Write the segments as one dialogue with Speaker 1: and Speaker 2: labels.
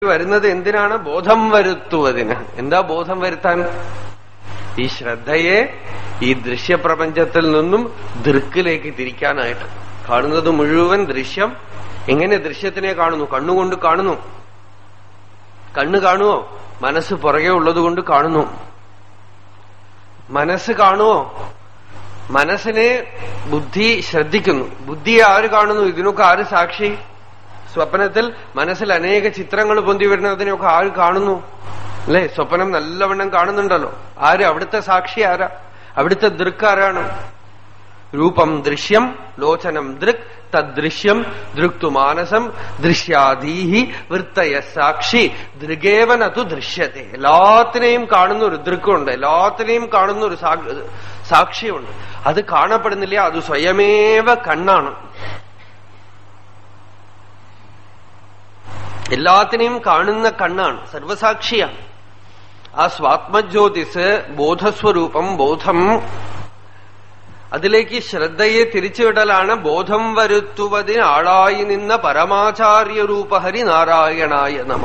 Speaker 1: വരുന്നത് എന്തിനാണ് ബോധം വരുത്തുവതിന് എന്താ ബോധം വരുത്താൻ ഈ ശ്രദ്ധയെ ഈ ദൃശ്യപ്രപഞ്ചത്തിൽ നിന്നും ദൃക്കിലേക്ക് തിരിക്കാനായിട്ട് കാണുന്നത് മുഴുവൻ ദൃശ്യം എങ്ങനെ ദൃശ്യത്തിനെ കാണുന്നു കണ്ണുകൊണ്ട് കാണുന്നു കണ്ണ് കാണുവോ മനസ്സ് പുറകെ ഉള്ളത് കൊണ്ട് കാണുന്നു മനസ്സ് കാണുവോ മനസ്സിനെ ബുദ്ധി ശ്രദ്ധിക്കുന്നു ബുദ്ധിയെ ആര് കാണുന്നു ഇതിനൊക്കെ ആര് സാക്ഷി സ്വപ്നത്തിൽ മനസ്സിൽ അനേക ചിത്രങ്ങൾ പൊന്തി വരുന്നതിനൊക്കെ ആര് കാണുന്നു അല്ലെ സ്വപ്നം നല്ലവണ്ണം കാണുന്നുണ്ടല്ലോ ആര് അവിടുത്തെ സാക്ഷി ആരാ അവിടുത്തെ ദൃക്ക് ആരാണ് രൂപം ദൃശ്യം ലോചനം ദൃക് തദ്ദൃശ്യം ദൃക്തു മാനസം ദൃശ്യാദീഹി വൃത്തയ സാക്ഷി ദൃഗേവനതു ദൃശ്യത്തെ എല്ലാത്തിനെയും കാണുന്ന ഒരു ദൃക്കുണ്ട് എല്ലാത്തിനെയും കാണുന്ന ഒരു സാക്ഷിയുണ്ട് അത് കാണപ്പെടുന്നില്ല അത് സ്വയമേവ കണ്ണാണ് എല്ലാത്തിനെയും കാണുന്ന കണ്ണാണ് സർവസാക്ഷിയാണ് ആ സ്വാത്മജ്യോതിസ് ബോധസ്വരൂപം ബോധം അതിലേക്ക് ശ്രദ്ധയെ തിരിച്ചുവിടലാണ് ബോധം വരുത്തുവതിന് ആളായി നിന്ന പരമാചാര്യരൂപ ഹരിനാരായണായ നമ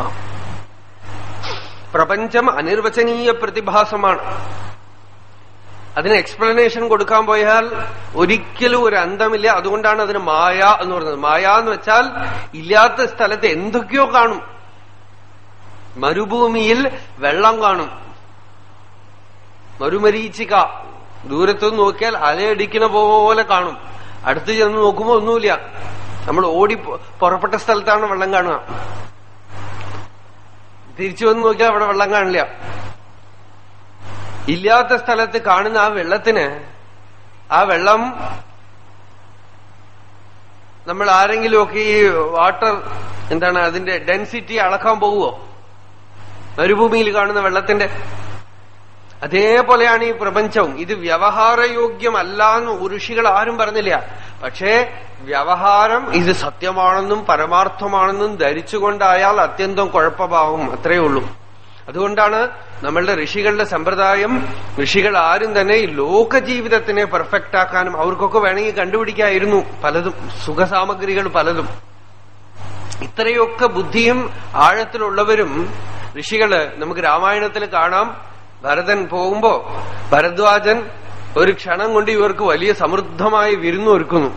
Speaker 1: പ്രപഞ്ചം അനിർവചനീയ പ്രതിഭാസമാണ് അതിന് എക്സ്പ്ലനേഷൻ കൊടുക്കാൻ പോയാൽ ഒരിക്കലും ഒരു അന്തമില്ല അതുകൊണ്ടാണ് അതിന് മായ എന്ന് പറയുന്നത് മായ എന്ന് വെച്ചാൽ ഇല്ലാത്ത സ്ഥലത്ത് എന്തൊക്കെയോ കാണും മരുഭൂമിയിൽ വെള്ളം കാണും മരുമരീച്ചിക ദൂരത്തുനിന്ന് നോക്കിയാൽ അലയടിക്കണ പോലെ കാണും അടുത്ത് ചെന്ന് നോക്കുമ്പോ ഒന്നുമില്ല നമ്മൾ ഓടി പുറപ്പെട്ട സ്ഥലത്താണ് വെള്ളം കാണുക തിരിച്ചു വന്ന് നോക്കിയാൽ അവിടെ വെള്ളം കാണില്ല ഇല്ലാത്ത സ്ഥലത്ത് കാണുന്ന ആ വെള്ളത്തിന് ആ വെള്ളം നമ്മൾ ആരെങ്കിലുമൊക്കെ ഈ വാട്ടർ എന്താണ് അതിന്റെ ഡെൻസിറ്റി അളക്കാൻ പോവുമോ മരുഭൂമിയിൽ കാണുന്ന വെള്ളത്തിന്റെ അതേപോലെയാണ് ഈ പ്രപഞ്ചവും ഇത് വ്യവഹാരയോഗ്യമല്ല എന്ന് ഋഷികൾ ആരും പറഞ്ഞില്ല പക്ഷേ വ്യവഹാരം ഇത് സത്യമാണെന്നും പരമാർത്ഥമാണെന്നും ധരിച്ചുകൊണ്ടായാൽ അത്യന്തം കുഴപ്പമാവും അത്രയേ ഉള്ളൂ അതുകൊണ്ടാണ് നമ്മളുടെ ഋഷികളുടെ സമ്പ്രദായം ഋഷികൾ ആരും തന്നെ ഈ ലോകജീവിതത്തിനെ പെർഫെക്റ്റ് ആക്കാനും അവർക്കൊക്കെ വേണമെങ്കിൽ കണ്ടുപിടിക്കായിരുന്നു പലതും സുഖസാമഗ്രികൾ പലതും ഇത്രയൊക്കെ ബുദ്ധിയും ആഴത്തിലുള്ളവരും ഋഷികള് നമുക്ക് രാമായണത്തിൽ കാണാം ഭരതൻ പോകുമ്പോ ഭരദ്വാജൻ ഒരു ക്ഷണം കൊണ്ട് ഇവർക്ക് വലിയ സമൃദ്ധമായി വിരുന്നൊരുക്കുന്നു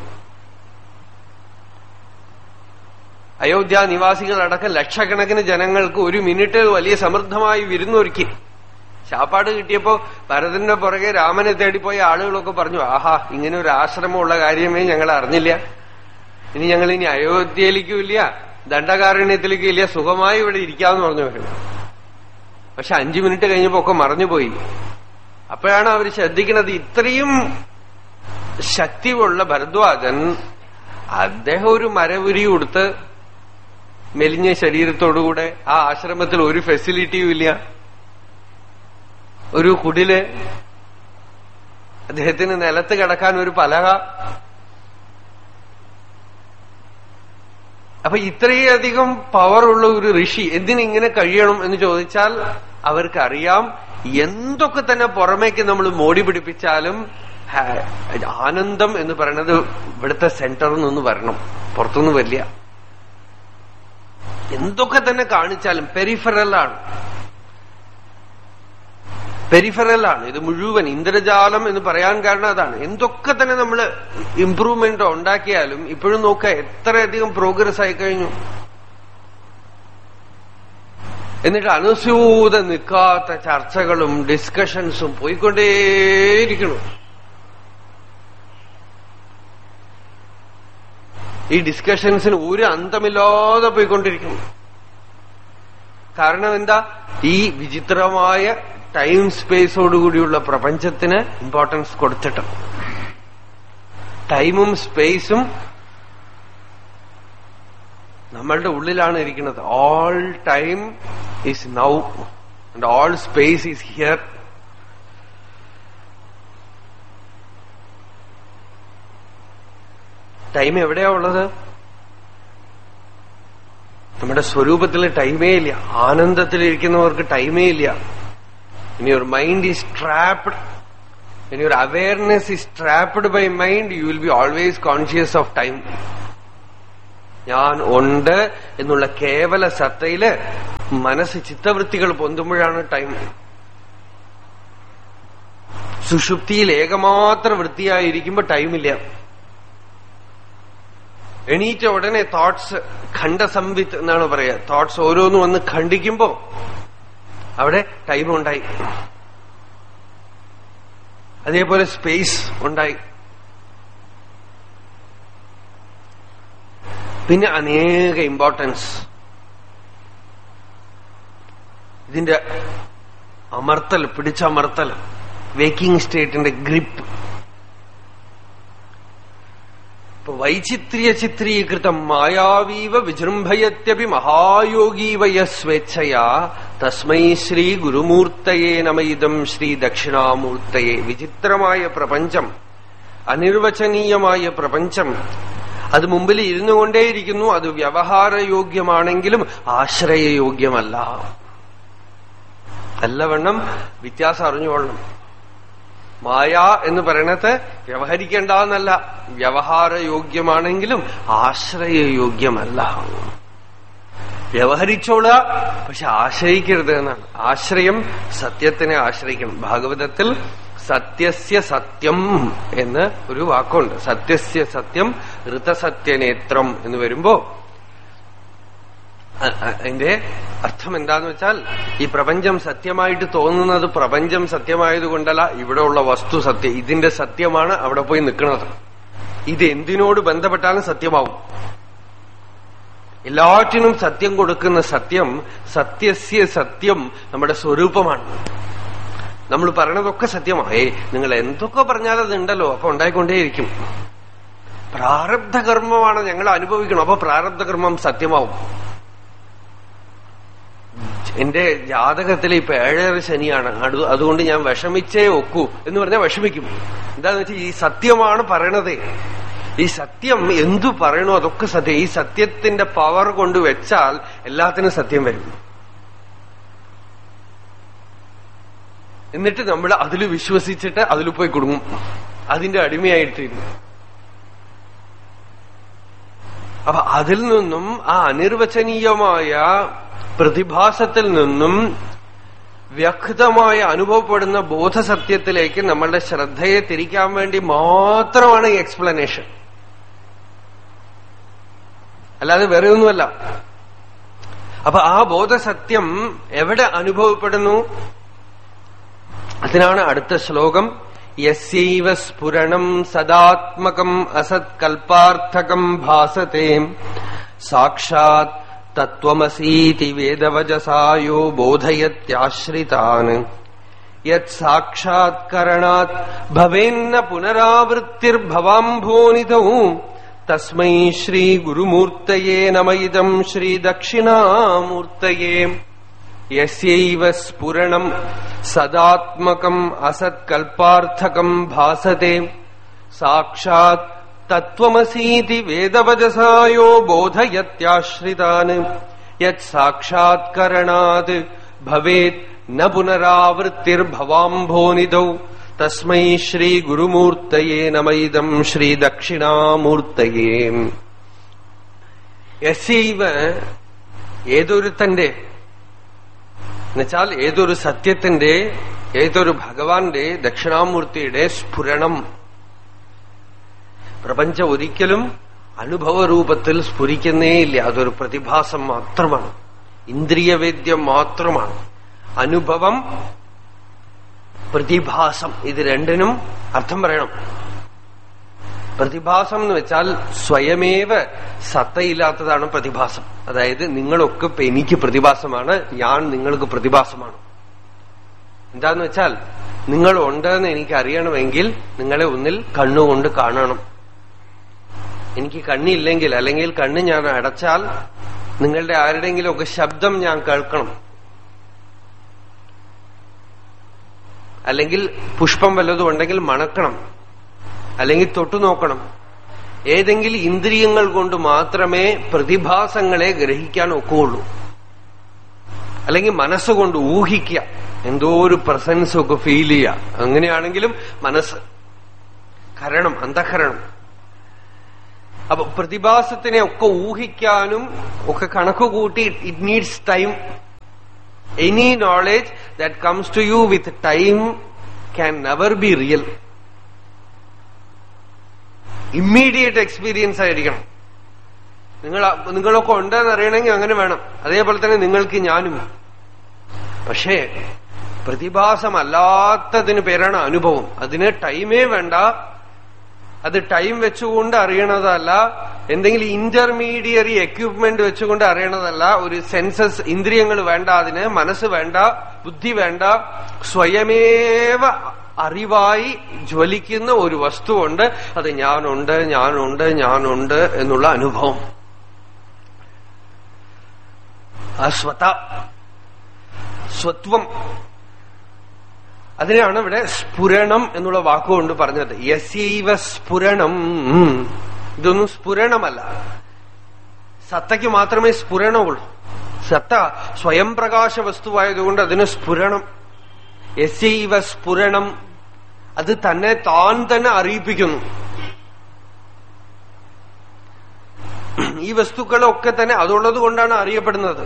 Speaker 1: അയോധ്യ നിവാസികളടക്കം ലക്ഷക്കണക്കിന് ജനങ്ങൾക്ക് ഒരു മിനിറ്റ് വലിയ സമൃദ്ധമായി വിരുന്നൊരുക്കി ശാപ്പാട് കിട്ടിയപ്പോ ഭരതന്റെ പുറകെ രാമനെ തേടിപ്പോയ ആളുകളൊക്കെ പറഞ്ഞു ആഹാ ഇങ്ങനെ ഒരു ആശ്രമമുള്ള കാര്യമേ ഞങ്ങൾ അറിഞ്ഞില്ല ഇനി ഞങ്ങൾ ഇനി അയോധ്യയിലേക്കും ഇല്ല ദണ്ഡകാരണ്യത്തിലേക്കും ഇല്ല സുഖമായി ഇവിടെ ഇരിക്കാമെന്ന് പറഞ്ഞു വരുന്നു പക്ഷെ അഞ്ചു മിനിറ്റ് കഴിഞ്ഞപ്പോ ഒക്കെ മറഞ്ഞുപോയി അപ്പോഴാണ് അവർ ശ്രദ്ധിക്കുന്നത് ഇത്രയും ശക്തിയുള്ള ഭരദ്വാജൻ അദ്ദേഹം ഒരു മരവുരി കൊടുത്ത് മെലിഞ്ഞ ശരീരത്തോടുകൂടെ ആ ആശ്രമത്തിൽ ഒരു ഫെസിലിറ്റിയും ഇല്ല ഒരു കുടില് അദ്ദേഹത്തിന് നിലത്ത് കിടക്കാൻ ഒരു പലക അപ്പൊ ഇത്രയധികം പവറുള്ള ഒരു ഋഷി എന്തിനിങ്ങനെ കഴിയണം എന്ന് ചോദിച്ചാൽ അവർക്കറിയാം എന്തൊക്കെ തന്നെ പുറമേക്ക് നമ്മൾ മോടി പിടിപ്പിച്ചാലും ആനന്ദം എന്ന് പറയുന്നത് ഇവിടുത്തെ സെന്ററിൽ നിന്ന് വരണം പുറത്തുനിന്ന് വരില്ല എന്തൊക്കെ തന്നെ കാണിച്ചാലും പെരിഫറലാണ് പെരിഫറലാണ് ഇത് മുഴുവൻ ഇന്ദ്രജാലം എന്ന് പറയാൻ കാരണം അതാണ് എന്തൊക്കെ തന്നെ നമ്മൾ ഇംപ്രൂവ്മെന്റ് ഉണ്ടാക്കിയാലും ഇപ്പോഴും നോക്കുക എത്രയധികം പ്രോഗ്രസ് ആയി കഴിഞ്ഞു എന്നിട്ട് അനുസൂത നിൽക്കാത്ത ചർച്ചകളും ഡിസ്കഷൻസും പോയിക്കൊണ്ടേയിരിക്കണം ഈ ഡിസ്കഷൻസിന് ഒരു അന്തമില്ലാതെ പോയിക്കൊണ്ടിരിക്കുന്നു കാരണം എന്താ ഈ വിചിത്രമായ ടൈം സ്പേസോടുകൂടിയുള്ള പ്രപഞ്ചത്തിന് ഇമ്പോർട്ടൻസ് കൊടുത്തിട്ട് ടൈമും സ്പേസും നമ്മളുടെ ഉള്ളിലാണ് ഇരിക്കുന്നത് all time is now and all space is here time എവിടെയാ ഉള്ളത് നമ്മുടെ സ്വരൂപത്തിൽ ടൈമേ ഇല്ല ആനന്ദത്തിലിരിക്കുന്നവർക്ക് ടൈമേ ഇല്ല ഇനി ഒരു mind is trapped When your awareness is trapped by mind, you will be always conscious of time. ഞാൻ ഉണ്ട് എന്നുള്ള കേവല സത്തയില് മനസ്സ് ചിത്തവൃത്തികൾ പൊന്തുമ്പോഴാണ് ടൈം സുഷുപ്തിയിൽ ഏകമാത്ര വൃത്തിയായിരിക്കുമ്പോ ടൈമില്ല എണീറ്റ ഉടനെ തോട്ട്സ് ഖണ്ഡസംവിത്ത് എന്നാണ് പറയാ തോട്ട്സ് ഓരോന്നും വന്ന് ഖണ്ഡിക്കുമ്പോ അവിടെ ടൈം ഉണ്ടായി അതേപോലെ സ്പേസ് ഉണ്ടായി പിന്നെ അനേക ഇമ്പോർട്ടൻസ് ഇതിന്റെ അമർത്തൽ പിടിച്ചമർത്തൽ വേക്കിംഗ് സ്റ്റേറ്റിന്റെ ഗ്രിപ്പ് ഇപ്പൊ വൈചിത്ര്യ ചിത്രീകൃതം മായാവീവ വിജൃംഭയത്യപി മഹായോഗീവയ സ്വേച്ഛയാ തസ്മൈ ശ്രീ ഗുരുമൂർത്തയേ നമയിതം ശ്രീ ദക്ഷിണാമൂർത്തയെ വിചിത്രമായ പ്രപഞ്ചം അനിർവചനീയമായ പ്രപഞ്ചം അത് മുമ്പിൽ ഇരുന്നു കൊണ്ടേയിരിക്കുന്നു അത് വ്യവഹാരയോഗ്യമാണെങ്കിലും ആശ്രയയോഗ്യമല്ല നല്ലവണ്ണം വ്യത്യാസം അറിഞ്ഞുകൊള്ളണം മായ എന്ന് പറയണത് വ്യവഹരിക്കേണ്ട എന്നല്ല വ്യവഹാരയോഗ്യമാണെങ്കിലും ആശ്രയയോഗ്യമല്ല വ്യവഹരിച്ചോളുക പക്ഷെ ആശ്രയിക്കരുത് എന്നാണ് ആശ്രയം സത്യത്തിനെ ആശ്രയിക്കണം ഭാഗവതത്തിൽ സത്യസ്യ സത്യം എന്ന് ഒരു വാക്കുണ്ട് സത്യസ്യ സത്യം ഋതസത്യനേത്രം എന്ന് വരുമ്പോ അതിന്റെ അർത്ഥം എന്താന്ന് വെച്ചാൽ ഈ പ്രപഞ്ചം സത്യമായിട്ട് തോന്നുന്നത് പ്രപഞ്ചം സത്യമായതുകൊണ്ടല്ല ഇവിടെയുള്ള വസ്തു സത്യം ഇതിന്റെ സത്യമാണ് അവിടെ പോയി നിൽക്കുന്നത് ഇത് എന്തിനോട് ബന്ധപ്പെട്ടാലും സത്യമാവും എല്ലാറ്റിനും സത്യം കൊടുക്കുന്ന സത്യം സത്യസ്യ സത്യം നമ്മുടെ സ്വരൂപമാണ് നമ്മൾ പറയണതൊക്കെ സത്യമാണ് നിങ്ങൾ എന്തൊക്കെ പറഞ്ഞാലും അതുണ്ടല്ലോ അപ്പൊ ഉണ്ടായിക്കൊണ്ടേയിരിക്കും പ്രാരബ്ധ കർമ്മമാണ് ഞങ്ങൾ അനുഭവിക്കണം അപ്പൊ പ്രാരബ്ധ കർമ്മം സത്യമാവും എന്റെ ജാതകത്തിൽ ഇപ്പൊ ഏഴര ശനിയാണ് അതുകൊണ്ട് ഞാൻ വിഷമിച്ചേ ഒക്കൂ എന്ന് പറഞ്ഞാൽ വിഷമിക്കും എന്താന്ന് വെച്ചാൽ ഈ സത്യമാണ് പറയണത് ഈ സത്യം എന്തു പറയണോ അതൊക്കെ സത്യം ഈ സത്യത്തിന്റെ പവർ കൊണ്ട് വെച്ചാൽ എല്ലാത്തിനും സത്യം വരും എന്നിട്ട് നമ്മൾ അതിൽ വിശ്വസിച്ചിട്ട് അതിൽ പോയി കുടുങ്ങും അതിന്റെ അടിമയായിട്ടിരുന്നു അപ്പൊ അതിൽ നിന്നും ആ അനിർവചനീയമായ പ്രതിഭാസത്തിൽ നിന്നും വ്യക്തമായി അനുഭവപ്പെടുന്ന ബോധസത്യത്തിലേക്ക് നമ്മളുടെ ശ്രദ്ധയെ തിരിക്കാൻ വേണ്ടി മാത്രമാണ് ഈ എക്സ്പ്ലനേഷൻ അല്ലാതെ വേറെ ഒന്നുമല്ല അപ്പൊ ആ ബോധസത്യം എവിടെ അനുഭവപ്പെടുന്നു അതിനാണ് അടുത്ത ശ്ലോകം യസ്യൈവ സ്ഫുരണം സദാത്മകം അസത്കൽപ്പാർത്ഥകം ഭാസത്തെ സാക്ഷാത് തത്വമസീതി വേദവജസായോ ബോധയത്യാശ്രിതാൻ യത് സാക്ഷാത്കരണാത് ഭവേന്ന പുനരാവൃത്തിർഭവാംഭോനിതൗ തസ്മൈ ശ്രീ ഗുരുമൂർത്തയേ നമയിതം ശ്രീ ദക്ഷിണാമൂർത്തയേ യസ്യൈവ സ്ഫുരണം സദാത്മകം അസത്കൽപ്പാർത്ഥകം ഭാസത്തെ സാക്ഷാത് തത്വമസീതി വേദവജസായോ ബോധയത്യാശ്രിതാൻ യത് സാക്ഷാത്കരണാത് ഭവേത് ന പുനരാവൃത്തിർഭവാംഭോനിധൗ തസ്മൈ ശ്രീ ഗുരുമൂർത്തയേ നമയിതം ശ്രീ ദക്ഷിണാമൂർത്തയേ യസൈവ ഏതൊരുത്തന്റെ എന്നുവെച്ചാൽ ഏതൊരു സത്യത്തിന്റെ ഏതൊരു ഭഗവാന്റെ ദക്ഷിണാമൂർത്തിയുടെ സ്ഫുരണം പ്രപഞ്ചം ഒരിക്കലും അനുഭവരൂപത്തിൽ സ്ഫുരിക്കുന്നേയില്ല അതൊരു പ്രതിഭാസം മാത്രമാണ് ഇന്ദ്രിയവേദ്യം മാത്രമാണ് അനുഭവം പ്രതിഭാസം ഇത് രണ്ടിനും അർത്ഥം പറയണം പ്രതിഭാസം എന്ന് വെച്ചാൽ സ്വയമേവ സത്തയില്ലാത്തതാണ് പ്രതിഭാസം അതായത് നിങ്ങളൊക്കെ ഇപ്പൊ എനിക്ക് പ്രതിഭാസമാണ് ഞാൻ നിങ്ങൾക്ക് പ്രതിഭാസമാണ് എന്താന്ന് വെച്ചാൽ നിങ്ങൾ ഉണ്ടെന്ന് എനിക്ക് അറിയണമെങ്കിൽ നിങ്ങളെ ഒന്നിൽ കണ്ണുകൊണ്ട് കാണണം എനിക്ക് കണ്ണില്ലെങ്കിൽ അല്ലെങ്കിൽ കണ്ണ് ഞാൻ അടച്ചാൽ നിങ്ങളുടെ ആരുടെങ്കിലും ഒക്കെ ശബ്ദം ഞാൻ കേൾക്കണം അല്ലെങ്കിൽ പുഷ്പം വല്ലതും ഉണ്ടെങ്കിൽ മണക്കണം അല്ലെങ്കിൽ തൊട്ടു നോക്കണം ഏതെങ്കിലും ഇന്ദ്രിയങ്ങൾ കൊണ്ട് മാത്രമേ പ്രതിഭാസങ്ങളെ ഗ്രഹിക്കാൻ ഒക്കുള്ളൂ അല്ലെങ്കിൽ മനസ്സുകൊണ്ട് ഊഹിക്കുക എന്തോ ഒരു പ്രസൻസ് ഒക്കെ ഫീൽ ചെയ്യുക അങ്ങനെയാണെങ്കിലും മനസ്സ് കരണം അന്തഃകരണം അപ്പൊ പ്രതിഭാസത്തിനെ ഒക്കെ ഊഹിക്കാനും ഒക്കെ കണക്ക് കൂട്ടി it needs time any knowledge that comes to you with time can never be real immediate experience ആയിരിക്കണം നിങ്ങൾ നിങ്ങളൊക്കെ ഉണ്ടെന്ന് അറിയണമെങ്കിൽ അങ്ങനെ വേണം അതേപോലെ തന്നെ നിങ്ങൾക്ക് ഞാനും പക്ഷേ പ്രതിഭാസമല്ലാത്തതിന് പേരാണ് അനുഭവം അതിന് ടൈമേ വേണ്ട അത് ടൈം വെച്ചുകൊണ്ട് അറിയണതല്ല എന്തെങ്കിലും ഇന്റർമീഡിയറി എക്യുപ്മെന്റ് വെച്ചുകൊണ്ട് അറിയണതല്ല ഒരു സെൻസസ് ഇന്ദ്രിയങ്ങൾ വേണ്ട അതിന് മനസ്സ് വേണ്ട ബുദ്ധി വേണ്ട സ്വയമേവ അറിവായി ജ്വലിക്കുന്ന ഒരു വസ്തുവുണ്ട് അത് ഞാനുണ്ട് ഞാനുണ്ട് ഞാനുണ്ട് എന്നുള്ള അനുഭവം ആ സ്വത സ്വത്വം അതിനെയാണ് ഇവിടെ സ്ഫുരണം എന്നുള്ള വാക്കുകൊണ്ട് പറഞ്ഞത് യസീവ സ്ഫുരണം ഇതൊന്നും സ്ഫുരണമല്ല സത്തയ്ക്ക് മാത്രമേ സ്ഫുരണമുള്ളൂ സത്ത സ്വയം പ്രകാശ വസ്തുവായതുകൊണ്ട് അതിന് സ്ഫുരണം യസീവ സ്ഫുരണം അത് തന്നെ താൻ തന്നെ അറിയിപ്പിക്കുന്നു ഈ വസ്തുക്കളൊക്കെ തന്നെ അതുള്ളത് കൊണ്ടാണ് അറിയപ്പെടുന്നത്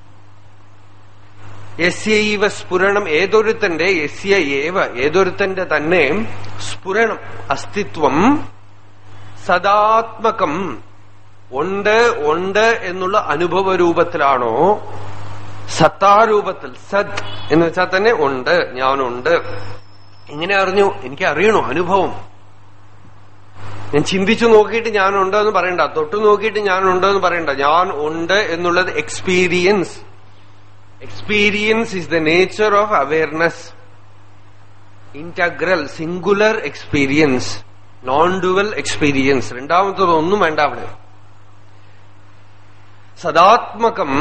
Speaker 1: യസ്യൈവ സ്ഫുരണം ഏതൊരുത്തന്റെ യസ്യ ഏവ ഏതൊരുത്തന്റെ തന്നെ സ്ഫുരണം അസ്തിത്വം സദാത്മകം ഉണ്ട് ഉണ്ട് എന്നുള്ള അനുഭവ രൂപത്തിലാണോ സത്താരൂപത്തിൽ സത് എന്ന് വെച്ചാൽ തന്നെ ഉണ്ട് ഞാനുണ്ട് എങ്ങനെ അറിഞ്ഞു എനിക്ക് അറിയണോ അനുഭവം ഞാൻ ചിന്തിച്ചു നോക്കിയിട്ട് ഞാനുണ്ട് എന്ന് പറയണ്ട തൊട്ടു നോക്കിയിട്ട് ഞാനുണ്ട് എന്ന് പറയണ്ട ഞാൻ ഉണ്ട് എന്നുള്ളത് experience experience is the nature of awareness integral singular experience non dual experience രണ്ടാമത്തത് ഒന്നും വേണ്ട അവിടെ സദാത്മകം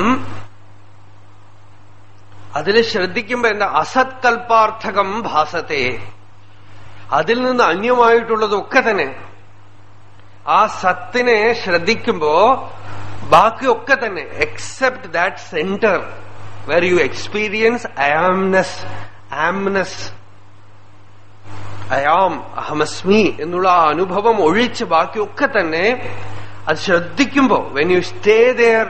Speaker 1: അതിൽ ശ്രദ്ധിക്കുമ്പോ എന്താ അസത്കൽപ്പാർത്ഥകം ഭാസത്തെ അതിൽ നിന്ന് അന്യമായിട്ടുള്ളതൊക്കെ തന്നെ ആ സത്തിനെ ശ്രദ്ധിക്കുമ്പോ ബാക്കിയൊക്കെ തന്നെ except that centre where you experience I amness amness I am അഹമസ്മി എന്നുള്ള ആ അനുഭവം ഒഴിച്ച് ബാക്കിയൊക്കെ തന്നെ അത് ശ്രദ്ധിക്കുമ്പോ വെൻ യു സ്റ്റേ ദയർ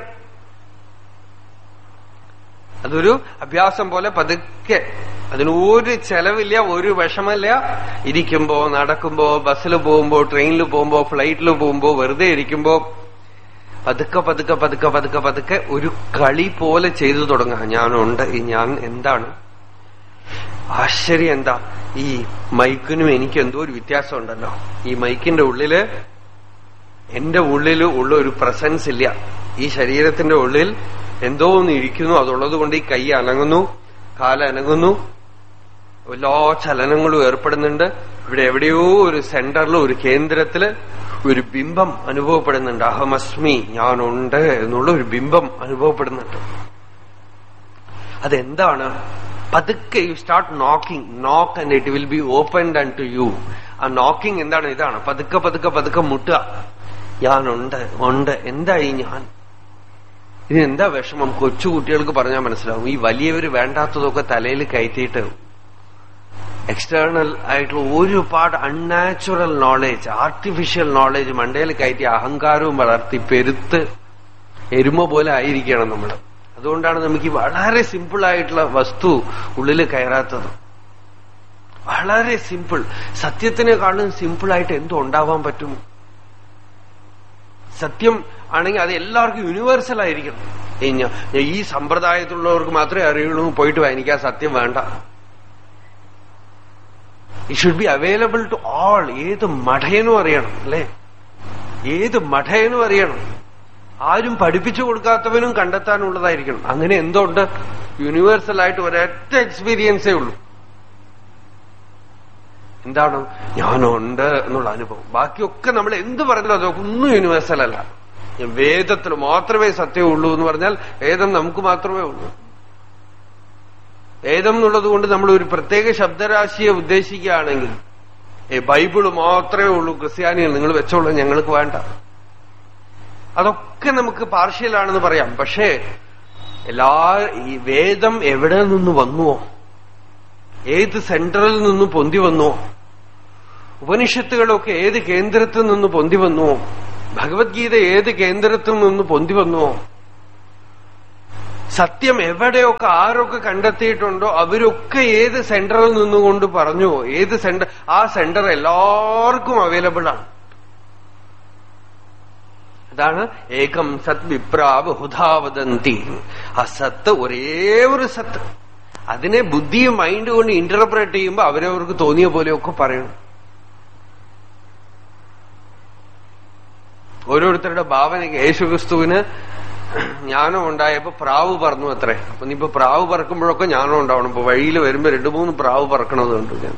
Speaker 1: അതൊരു അഭ്യാസം പോലെ പതുക്കെ അതിന് ഒരു ചെലവില്ല ഒരു വിഷമല്ല ഇരിക്കുമ്പോ നടക്കുമ്പോ ബസ്സിൽ പോകുമ്പോ ട്രെയിനിൽ പോകുമ്പോ ഫ്ലൈറ്റിൽ പോകുമ്പോ വെറുതെ ഇരിക്കുമ്പോ പതുക്കെ പതുക്കെ പതുക്കെ പതുക്കെ പതുക്കെ ഒരു കളി പോലെ ചെയ്തു തുടങ്ങാം ഞാനുണ്ട് ഈ ഞാൻ എന്താണ് ആശ്ചര്യം എന്താ ഈ മൈക്കിനും എനിക്ക് എന്തോ ഒരു വ്യത്യാസം ഉണ്ടല്ലോ ഈ മൈക്കിന്റെ ഉള്ളില് എന്റെ ഉള്ളിൽ ഉള്ള ഒരു പ്രസൻസ് ഇല്ല ഈ ശരീരത്തിന്റെ ഉള്ളിൽ എന്തോ ഒന്ന് ഇരിക്കുന്നു അതുള്ളത് കൊണ്ട് ഈ കൈ അനങ്ങുന്നു കാലനങ്ങുന്നു എല്ലാ ചലനങ്ങളും ഏർപ്പെടുന്നുണ്ട് ഇവിടെ എവിടെയോ ഒരു സെന്ററിൽ ഒരു കേന്ദ്രത്തില് ഒരു ബിംബം അനുഭവപ്പെടുന്നുണ്ട് അഹമസ്മി ഞാനുണ്ട് എന്നുള്ള ഒരു ബിംബം അനുഭവപ്പെടുന്നുണ്ട് അതെന്താണ് പതുക്കെ you start knocking knock and it will be open and to you ആ നോക്കിംഗ് എന്താണ് ഇതാണ് പതുക്കെ പതുക്കെ പതുക്കെ മുട്ടുക ഞാനുണ്ട് ഉണ്ട് എന്തായി ഞാൻ ഇതിനെന്താ വിഷമം കൊച്ചുകുട്ടികൾക്ക് പറഞ്ഞാൽ മനസ്സിലാവും ഈ വലിയവര് വേണ്ടാത്തതൊക്കെ തലയിൽ കയറ്റിയിട്ട് എക്സ്റ്റേണൽ ആയിട്ടുള്ള ഒരുപാട് അൺനാച്ചുറൽ നോളേജ് ആർട്ടിഫിഷ്യൽ നോളേജ് മണ്ടയിൽ കയറ്റി അഹങ്കാരവും വളർത്തി പെരുത്ത് എരുമ പോലെ ആയിരിക്കണം നമ്മൾ അതുകൊണ്ടാണ് നമുക്ക് ഈ വളരെ സിമ്പിൾ ആയിട്ടുള്ള വസ്തു ഉള്ളിൽ കയറാത്തത് വളരെ സിമ്പിൾ സത്യത്തിനെക്കാളും സിമ്പിൾ ആയിട്ട് എന്തോ ഉണ്ടാവാൻ പറ്റും സത്യം ആണെങ്കിൽ അത് എല്ലാവർക്കും യൂണിവേഴ്സൽ ആയിരിക്കണം ഈ ഞ- ഈ സമ്പ്രദായത്തിലുള്ളവർക്ക് മാത്രമേ അറിയുള്ളൂ പോയിട്ട് വാ, എനിക്ക് ആ സത്യം വേണ്ട it should be available to all ഏത് മഠയനും അറിയണം അല്ലേ ഏത് മഠയനും അറിയണം ആരും പഠിപ്പിച്ചു കൊടുക്കാത്തവനും കണ്ടെത്താനുള്ളതായിരിക്കണം അങ്ങനെ എന്തുണ്ട് യൂണിവേഴ്സൽ ആയിട്ട് ഒരൊറ്റ എക്സ്പീരിയൻസേ ഉള്ളൂ എന്താണ് ഞാനുണ്ട് എന്നുള്ള അനുഭവം ബാക്കിയൊക്കെ നമ്മൾ എന്ത് പറഞ്ഞാലും അതൊക്കെ ഒന്നും യൂണിവേഴ്സൽ അല്ല വേദത്തിൽ മാത്രമേ സത്യമുള്ളൂ എന്ന് പറഞ്ഞാൽ വേദം നമുക്ക് മാത്രമേ ഉള്ളൂ വേദം എന്നുള്ളത് കൊണ്ട് നമ്മൾ ഒരു പ്രത്യേക ശബ്ദരാശിയെ ഉദ്ദേശിക്കുകയാണെങ്കിൽ ഏ ബൈബിള് മാത്രമേ ഉള്ളൂ ക്രിസ്ത്യാനികൾ നിങ്ങൾ വെച്ചോളൂ ഞങ്ങൾക്ക് വേണ്ട അതൊക്കെ നമുക്ക് പാർഷ്യലാണെന്ന് പറയാം പക്ഷേ എല്ലാ ഈ വേദം എവിടെ നിന്ന് വന്നുവോ ഏത് സെന്ററിൽ നിന്ന് പൊന്തി വന്നുവോ ഉപനിഷത്തുകളൊക്കെ ഏത് കേന്ദ്രത്തിൽ നിന്ന് പൊന്തി വന്നുവോ ഭഗവത്ഗീത ഏത് കേന്ദ്രത്തിൽ നിന്ന് പൊന്തി വന്നുവോ സത്യം എവിടെയൊക്കെ ആരൊക്കെ കണ്ടെത്തിയിട്ടുണ്ടോ അവരൊക്കെ ഏത് സെന്ററിൽ നിന്നുകൊണ്ട് പറഞ്ഞുവോ ഏത് സെന്റർ ആ സെന്റർ എല്ലാവർക്കും അവൈലബിൾ ആണ് അതാണ് ഏകം സത് വിപ്രാ ബഹുധാവദന്തി ആ സത്ത് ഒരേ ഒരു സത്ത് അതിനെ ബുദ്ധിയും മൈൻഡ് കൊണ്ട് ഇന്റർപ്രറ്റ് ചെയ്യുമ്പോൾ അവരവർക്ക് തോന്നിയ പോലെയൊക്കെ പറയണം ഓരോരുത്തരുടെ ഭാവനയ്ക്ക് യേശുക്രിസ്തുവിന് ജ്ഞാനം ഉണ്ടായപ്പോ പ്രാവ് പറന്നു അത്രേ അപ്പൊ നീ ഇപ്പൊ പ്രാവ് പറക്കുമ്പോഴൊക്കെ ജ്ഞാനം ഉണ്ടാവണം ഇപ്പൊ വഴിയിൽ വരുമ്പോ രണ്ടു മൂന്ന് പ്രാവ് പറക്കണത് കണ്ടു ഞാൻ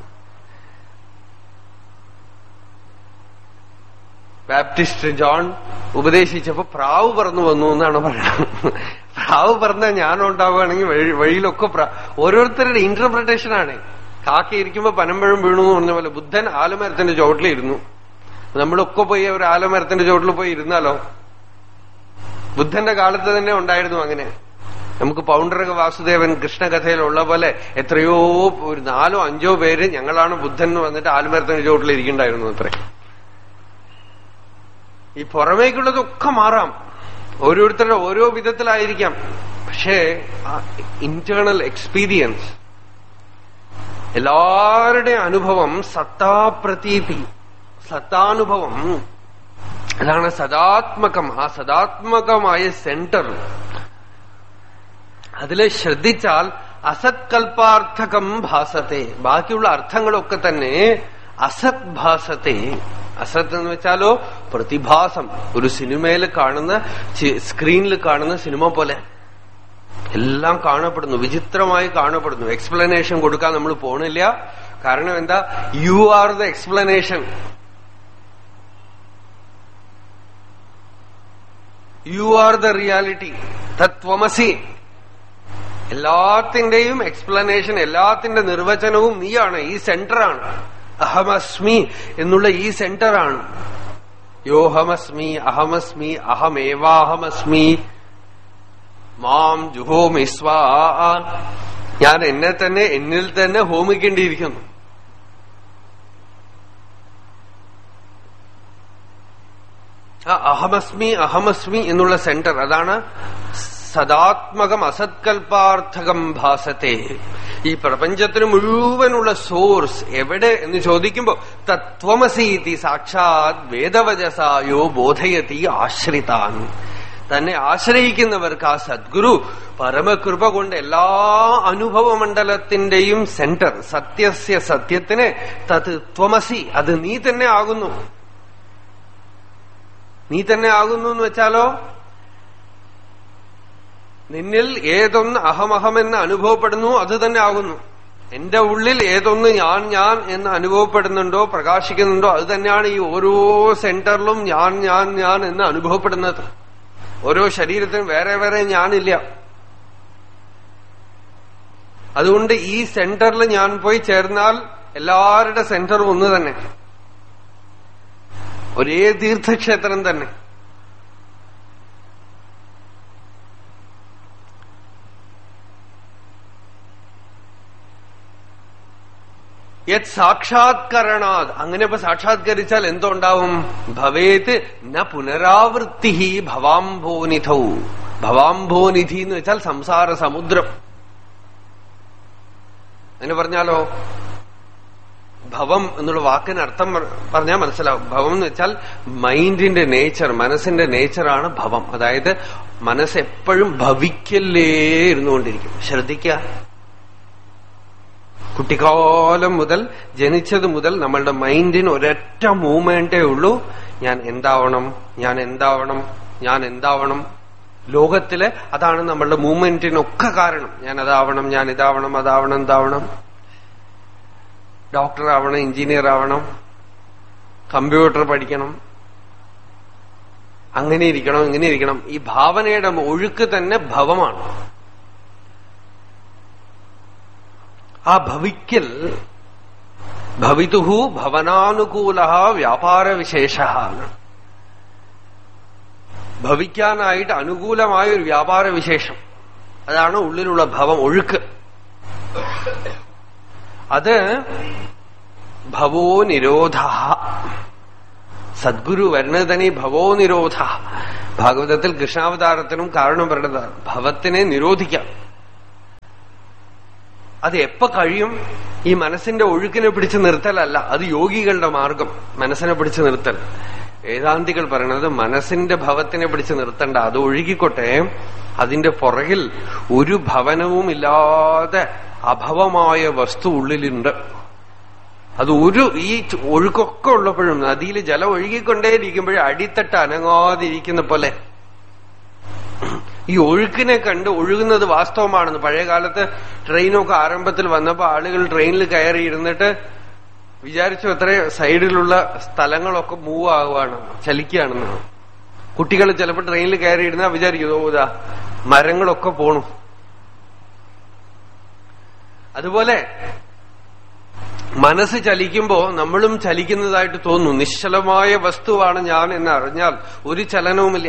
Speaker 1: ബാപ്റ്റിസ്റ്റ് ജോൺ ഉപദേശിച്ചപ്പോ പ്രാവ് പറന്നു വന്നു എന്നാണ് പറയുന്നത് പ്രാവ് പറഞ്ഞ ജ്ഞാനം ഉണ്ടാവുകയാണെങ്കിൽ വഴി വഴിയിലൊക്കെ പ്രാ- ഓരോരുത്തരുടെ ഇന്റർപ്രിട്ടേഷൻ ആണ് കാക്ക ഇരിക്കുമ്പോ പനമ്പഴം വീണു എന്ന് പറഞ്ഞ പോലെ ബുദ്ധൻ ആലമരത്തിന്റെ ചോട്ടിലിരുന്നു നമ്മളൊക്കെ പോയി ഒരു ആലമരത്തിന്റെ ചോട്ടിൽ പോയി ഇരുന്നാലോ ബുദ്ധന്റെ കാലത്ത് തന്നെ ഉണ്ടായിരുന്നു അങ്ങനെ നമുക്ക് പൗണ്ടരക വാസുദേവൻ കൃഷ്ണകഥയിലുള്ള പോലെ എത്രയോ ഒരു നാലോ അഞ്ചോ പേര് ഞങ്ങളാണ് ബുദ്ധൻ എന്ന് വന്നിട്ട് ആൽമരത്തിന്റെ ചോട്ടിൽ ഇരിക്കണ്ടായിരുന്നു അത്രേ ഈ പുറമേക്കുള്ളതൊക്കെ മാറാം ഓരോരുത്തരുടെ ഓരോ വിധത്തിലായിരിക്കാം പക്ഷേ ആ ഇന്റേണൽ എക്സ്പീരിയൻസ് എല്ലാവരുടെയും അനുഭവം സത്താപ്രതീതി സത്താനുഭവം അതാണ് സദാത്മകം ആ സദാത്മകമായ സെന്റർ അതില് ശ്രദ്ധിച്ചാൽ അസത്കൽപ്പാർത്ഥകം ഭാസത്തെ ബാക്കിയുള്ള അർത്ഥങ്ങളൊക്കെ തന്നെ അസത് ഭാസത്തെ അസത്ത് എന്ന് വെച്ചാലോ പ്രതിഭാസം ഒരു സിനിമയിൽ കാണുന്ന ചി- സ്ക്രീനിൽ കാണുന്ന സിനിമ പോലെ എല്ലാം കാണപ്പെടുന്നു വിചിത്രമായി കാണപ്പെടുന്നു എക്സ്പ്ലനേഷൻ കൊടുക്കാൻ നമ്മൾ പോണില്ല കാരണം എന്താ you are the explanation you are the reality തത്വമസി എല്ലാത്തിന്റെയും എക്സ്പ്ലനേഷൻ എല്ലാത്തിന്റെ നിർവചനവും നീയാണ് ഈ സെന്ററാണ് അഹമസ്മി എന്നുള്ള ഈ സെന്ററാണ് യോഹമസ്മി അഹമസ്മി അഹമേവാഹമസ്മി മാം ജുഹോമി സ്വാ ഞാൻ എന്നെ തന്നെ എന്നിൽ തന്നെ ഹോമിക്കേണ്ടിയിരിക്കുന്നു ആ അഹമസ്മി അഹമസ്മി എന്നുള്ള സെന്റർ അതാണ് സദാത്മകം അസത്കൽപ്പാർത്ഥകം ഭാസത്തെ ഈ പ്രപഞ്ചത്തിന് മുഴുവനുള്ള സോഴ്സ് എവിടെ എന്ന് ചോദിക്കുമ്പോ തത്വമസീതി സാക്ഷാത് വേദവചസായോ ബോധയതി ആശ്രിതാൻ തന്നെ ആശ്രയിക്കുന്നവർക്ക് ആ സദ്ഗുരു പരമകൃപ കൊണ്ട് എല്ലാ അനുഭവമണ്ഡലത്തിന്റെയും സെന്റർ സത്യസ്യ സത്യത്തിന് തത് ത്വമസി അത് നീ തന്നെ ആകുന്നു നീ തന്നെ ആകുന്നു എന്ന് വെച്ചാലോ നിന്നിൽ ഏതൊന്ന് അഹമഹമെന്ന് അനുഭവപ്പെടുന്നു അത് തന്നെ ആകുന്നു എന്റെ ഉള്ളിൽ ഏതൊന്ന് ഞാൻ ഞാൻ എന്ന് അനുഭവപ്പെടുന്നുണ്ടോ പ്രകാശിക്കുന്നുണ്ടോ അത് തന്നെയാണ് ഈ ഓരോ സെന്ററിലും ഞാൻ ഞാൻ ഞാൻ എന്ന് അനുഭവപ്പെടുന്നത് ഓരോ ശരീരത്തിനും വേറെ വേറെ ഞാനില്ല അതുകൊണ്ട് ഈ സെന്ററിൽ ഞാൻ പോയി ചേർന്നാൽ എല്ലാവരുടെ സെന്ററും ഒന്ന് തന്നെ ഒരേ തീർത്ഥക്ഷേത്രം തന്നെ യത് സാക്ഷാത്കരണാത് അങ്ങനെ ഇപ്പൊ സാക്ഷാത്കരിച്ചാൽ എന്തോ ഉണ്ടാവും ഭവേത് ന പുനരാവൃത്തി ഭവാംഭോനിധൗ ഭവാംഭോനിധി എന്ന് വെച്ചാൽ സംസാര സമുദ്രം അങ്ങനെ പറഞ്ഞാലോ ഭവം എന്നുള്ള വാക്കിന് അർത്ഥം പറഞ്ഞാൽ മനസ്സിലാവും ഭവം എന്ന് വെച്ചാൽ മൈൻഡിന്റെ നേച്ചർ മനസ്സിന്റെ നേച്ചറാണ് ഭവം അതായത് മനസ്സ് എപ്പോഴും ഭവിക്കല്ലേ ഇരുന്നുകൊണ്ടിരിക്കും ശ്രദ്ധിക്കുക കുട്ടിക്കാലം മുതൽ ജനിച്ചത് മുതൽ നമ്മളുടെ മൈൻഡിന് ഒരൊറ്റ മൂവ്മെന്റേ ഉള്ളൂ ഞാൻ എന്താവണം ഞാൻ എന്താവണം ഞാൻ എന്താവണം ലോകത്തിലെ അതാണ് നമ്മളുടെ മൂവ്മെന്റിനൊക്കെ കാരണം ഞാൻ അതാവണം ഞാൻ ഇതാവണം അതാവണം എന്താവണം ഡോക്ടർ ആവണം എഞ്ചിനീയർ ആവണം കമ്പ്യൂട്ടർ പഠിക്കണം അങ്ങനെ ഇരിക്കണം ഇങ്ങനെ ഇരിക്കണം ഈ ഭാവനയുടെ ഒഴുക്ക് തന്നെ ഭവമാണ് ആ ഭവിക്കൽ ഭവിതുഹു ഭവനാനുകൂല വ്യാപാരവിശേഷ ഭവിക്കാനായിട്ട് അനുകൂലമായ ഒരു വ്യാപാര വിശേഷം അതാണ് ഉള്ളിലുള്ള ഭവം ഒഴുക്ക് അത് ഭവോ നിരോധ സദ്ഗുരു വരുന്നതനി ഭവോ നിരോധ ഭാഗവതത്തിൽ കൃഷ്ണാവതാരത്തിനും കാരണം പറയുന്നതാണ് ഭവത്തിനെ നിരോധിക്കാം അത് എപ്പോ കഴിയും ഈ മനസ്സിന്റെ ഒഴുക്കിനെ പിടിച്ചു നിർത്തലല്ല അത് യോഗികളുടെ മാർഗം മനസ്സിനെ പിടിച്ചു നിർത്തൽ വേദാന്തികൾ പറയണത് മനസ്സിന്റെ ഭവത്തിനെ പിടിച്ചു നിർത്തണ്ട അത് ഒഴുകിക്കോട്ടെ അതിന്റെ പുറകിൽ ഒരു ഭവനവും ഇല്ലാതെ അഭവമായ വസ്തു ഉള്ളിലുണ്ട് അത് ഒരു ഈ ഒഴുക്കൊക്കെ ഉള്ളപ്പോഴും നദിയിൽ ജലം ഒഴുകിക്കൊണ്ടേയിരിക്കുമ്പോഴും അടിത്തട്ട് അനങ്ങാതിരിക്കുന്ന പോലെ ഈ ഒഴുക്കിനെ കണ്ട് ഒഴുകുന്നത് വാസ്തവമാണെന്ന് പഴയ കാലത്ത് ട്രെയിനൊക്കെ ആരംഭത്തിൽ വന്നപ്പോ ആളുകൾ ട്രെയിനിൽ കയറി ഇരുന്നിട്ട് വിചാരിച്ചു അത്ര സൈഡിലുള്ള സ്ഥലങ്ങളൊക്കെ മൂവ് ആവുകയാണ് ചലിക്കുകയാണെന്ന് കുട്ടികൾ ചിലപ്പോൾ ട്രെയിനിൽ കയറി ഇരുന്നാ വിചാരിക്കുന്നു "ഓ, ഇതാ മരങ്ങളൊക്കെ പോണു അതുപോലെ മനസ്സ് ചലിക്കുമ്പോ നമ്മളും ചലിക്കുന്നതായിട്ട് തോന്നുന്നു നിശ്ചലമായ വസ്തുവാണ് ഞാൻ എന്ന് അറിഞ്ഞാൽ ഒരു ചലനവുമില്ല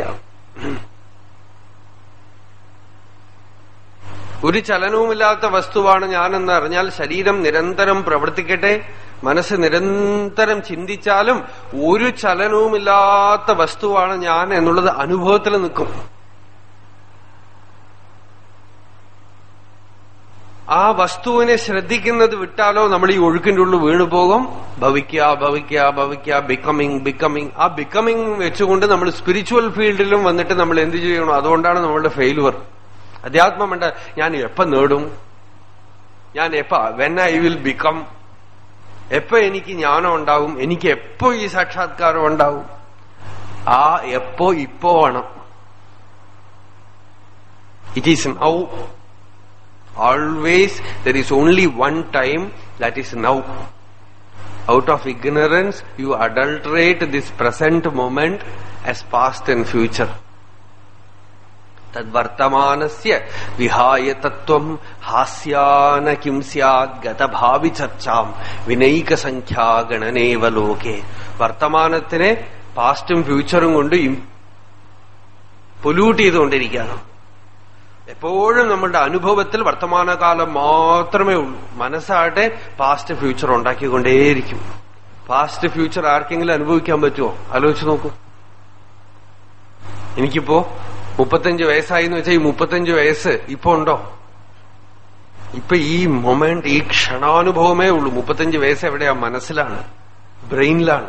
Speaker 1: ഒരു ചലനവുമില്ലാത്ത വസ്തുവാണ് ഞാനെന്ന് അറിഞ്ഞാൽ ശരീരം നിരന്തരം പ്രവർത്തിക്കട്ടെ മനസ്സ് നിരന്തരം ചിന്തിച്ചാലും ഒരു ചലനവുമില്ലാത്ത വസ്തുവാണ് ഞാൻ എന്നുള്ളത് അനുഭവത്തിൽ നിൽക്കും ആ വസ്തുവിനെ ശ്രദ്ധിക്കുന്നത് വിട്ടാലോ നമ്മൾ ഈ ഒഴുക്കിന്റെ ഉള്ളിൽ വീണു പോകും ഭവിക്കുക ഭവിക്കുക ഭവിക്കുക ബിക്കമിങ് ബിക്കമിങ് ആ ബിക്കമിങ് വെച്ചുകൊണ്ട് നമ്മൾ സ്പിരിച്വൽ ഫീൽഡിലും വന്നിട്ട് നമ്മൾ എന്ത് ചെയ്യണം അതുകൊണ്ടാണ് നമ്മളുടെ ഫെയിലുവർ അധ്യാത്മം വേണ്ട ഞാൻ എപ്പ നേടും ഞാൻ എപ്പ വെൻ ഐ വിൽ ബിക്കം എപ്പോ എനിക്ക് ജ്ഞാനം ഉണ്ടാവും എനിക്ക് എപ്പോ ഈ സാക്ഷാത്കാരം ഉണ്ടാവും ആ എപ്പോ ഇപ്പോ ആണ് it is now always there is only one time that is now out of ignorance you adulterate this present moment as past and future തദ്വർത്തമാനസ്യ വിഹായ തത്വം ഹാസ്യാന കിം സ്യാത് ഗതഭാവി ചർച്ചാം വിനൈക സംഖ്യാഗണനേവ ലോകെ വർത്തമാനത്തിനെ പാസ്റ്റും ഫ്യൂച്ചറും കൊണ്ട് പൊല്യൂട്ട് ചെയ്തുകൊണ്ടിരിക്കുകയാണ് എപ്പോഴും നമ്മളുടെ അനുഭവത്തിൽ വർത്തമാനകാലം മാത്രമേ ഉള്ളൂ മനസ്സാകട്ടെ പാസ്റ്റ് ഫ്യൂച്ചർ ഉണ്ടാക്കിക്കൊണ്ടേയിരിക്കും പാസ്റ്റ് ഫ്യൂച്ചർ ആർക്കെങ്കിലും അനുഭവിക്കാൻ പറ്റുമോ ആലോചിച്ച് നോക്കൂ എനിക്കിപ്പോ മുപ്പത്തഞ്ച് വയസ്സായി എന്ന് വെച്ചാൽ ഈ മുപ്പത്തഞ്ച് വയസ്സ് ഇപ്പൊ ഉണ്ടോ ഇപ്പൊ ഈ മൊമെന്റ് ഈ ക്ഷണാനുഭവമേ ഉള്ളൂ മുപ്പത്തഞ്ച് വയസ്സ് എവിടെയാ മനസ്സിലാണ് ബ്രെയിനിലാണ്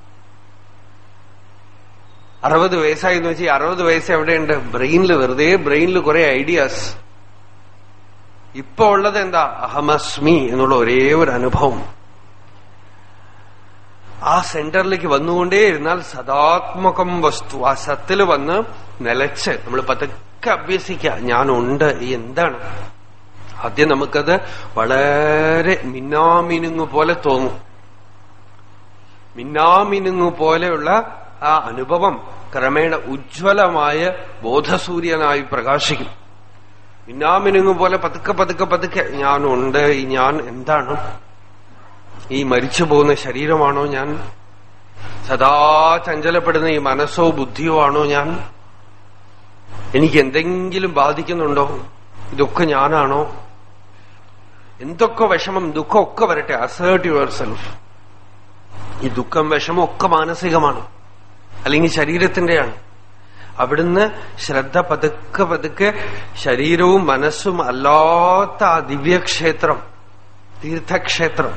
Speaker 1: അറുപത് വയസ്സായി എന്ന് വെച്ചാൽ അറുപത് വയസ്സ് എവിടെയുണ്ട് ബ്രെയിനിൽ വെറുതെ ബ്രെയിനിൽ കുറെ ഐഡിയാസ് ഇപ്പൊ ഉള്ളത് എന്താ അഹമസ്മി എന്നുള്ള ഒരേ ഒരു അനുഭവം ആ സെന്ററിലേക്ക് വന്നുകൊണ്ടേ ഇരുന്നാൽ സദാത്മകം വസ്തു ആ സത്തിൽ വന്ന് നിലച്ച് നമ്മൾ പതുക്കെ അഭ്യസിക്കുക ഞാനുണ്ട് ഈ എന്താണ് ആദ്യം നമുക്കത് വളരെ മിന്നാമിനുങ്ങു പോലെ തോന്നും മിന്നാമിനുങ്ങു പോലെയുള്ള ആ അനുഭവം ക്രമേണ ഉജ്ജ്വലമായ ബോധസൂര്യനായി പ്രകാശിക്കും മിന്നാമിനുങ്ങു പോലെ പതുക്കെ പതുക്കെ പതുക്കെ ഞാനുണ്ട് ഈ ഞാൻ എന്താണ് ഈ മരിച്ചു പോകുന്ന ശരീരമാണോ ഞാൻ സദാ ചഞ്ചലപ്പെടുന്ന ഈ മനസ്സോ ബുദ്ധിയോ ആണോ ഞാൻ എനിക്ക് എന്തെങ്കിലും ബാധിക്കുന്നുണ്ടോ ഇതൊക്കെ ഞാനാണോ എന്തൊക്കെ വിഷമം ദുഃഖമൊക്കെ വരട്ടെ അസേർട്ട് യുവർ സെൽഫ് ഈ ദുഃഖം വിഷമം ഒക്കെ മാനസികമാണ് അല്ലെങ്കിൽ ശരീരത്തിന്റെയാണ് അവിടുന്ന് ശ്രദ്ധ പതുക്കെ പതുക്കെ ശരീരവും മനസ്സും അല്ലാത്ത ആ ദിവ്യക്ഷേത്രം തീർത്ഥക്ഷേത്രം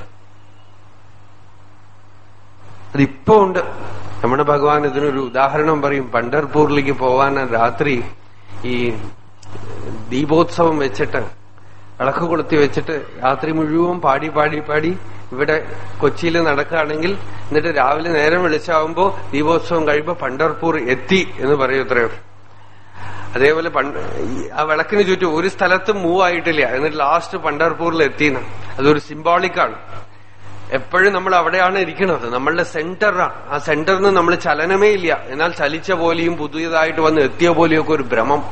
Speaker 1: അതിപ്പോ ഉണ്ട് നമ്മുടെ ഭഗവാൻ ഇതിനൊരു ഉദാഹരണം പറയും പണ്ടർപൂരിലേക്ക് പോവാൻ രാത്രി ഈ ദീപോത്സവം വെച്ചിട്ട് വിളക്ക് കൊളുത്തി വെച്ചിട്ട് രാത്രി മുഴുവൻ പാടി പാടി പാടി ഇവിടെ കൊച്ചിയിൽ നടക്കുകയാണെങ്കിൽ എന്നിട്ട് രാവിലെ നേരം വിളിച്ചാവുമ്പോ ദീപോത്സവം കഴിയുമ്പോ പണ്ടർപൂർ എത്തി എന്ന് പറയും ഇത്രയോ അതേപോലെ പണ്ട് ഈ ആ വിളക്കിന് ചുറ്റും ഒരു സ്ഥലത്തും മൂവ് ആയിട്ടില്ല എന്നിട്ട് ലാസ്റ്റ് പണ്ടർപൂരിൽ എത്തിയെന്ന് അതൊരു സിംബോളിക്കാണ് എപ്പോഴും നമ്മൾ അവിടെയാണ് ഇരിക്കുന്നത് നമ്മളുടെ സെന്ററാണ് ആ സെന്ററിന് നമ്മൾ ചലനമേ ഇല്ല എന്നാൽ ചലിച്ച പോലെയും പുതിയതായിട്ട് വന്ന് എത്തിയ പോലെയൊക്കെ ഒരു ഭ്രമം